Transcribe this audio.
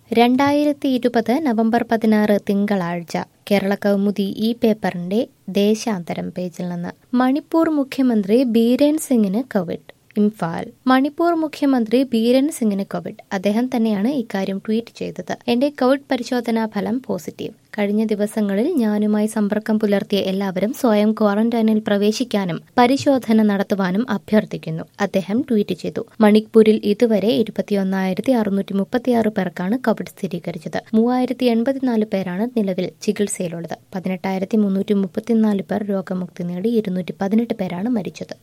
രണ്ടായിരത്തി ഇരുപത് നവംബർ പതിനാറ് തിങ്കളാഴ്ച കേരള കൗമുദി ഈ പേപ്പറിന്റെ ദേശാന്തരം പേജിൽ നിന്ന് മണിപ്പൂർ മുഖ്യമന്ത്രി ബീരൻ സിംഗിന് കോവിഡ് ഇംഫാൽ മണിപ്പൂർ മുഖ്യമന്ത്രി ബീരൻ സിംഗിന് കോവിഡ് അദ്ദേഹം തന്നെയാണ് ഇക്കാര്യം ട്വീറ്റ് ചെയ്തത് എന്റെ കോവിഡ് പരിശോധനാ ഫലം പോസിറ്റീവ് കഴിഞ്ഞ ദിവസങ്ങളിൽ ഞാനുമായി സമ്പർക്കം പുലർത്തിയ എല്ലാവരും സ്വയം ക്വാറന്റൈനിൽ പ്രവേശിക്കാനും പരിശോധന നടത്തുവാനും അഭ്യർത്ഥിക്കുന്നു അദ്ദേഹം ട്വീറ്റ് ചെയ്തു മണിപ്പൂരിൽ ഇതുവരെ ഇരുപത്തിയൊന്നായിരത്തി അറുന്നൂറ്റി മുപ്പത്തിയാറ് പേർക്കാണ് കോവിഡ് സ്ഥിരീകരിച്ചത് മൂവായിരത്തി എൺപത്തിനാല് പേരാണ് നിലവിൽ ചികിത്സയിലുള്ളത് പതിനെട്ടായിരത്തി മുന്നൂറ്റി മുപ്പത്തിനാല് പേർ രോഗമുക്തി നേടി ഇരുന്നൂറ്റി പതിനെട്ട് പേരാണ് മരിച്ചത്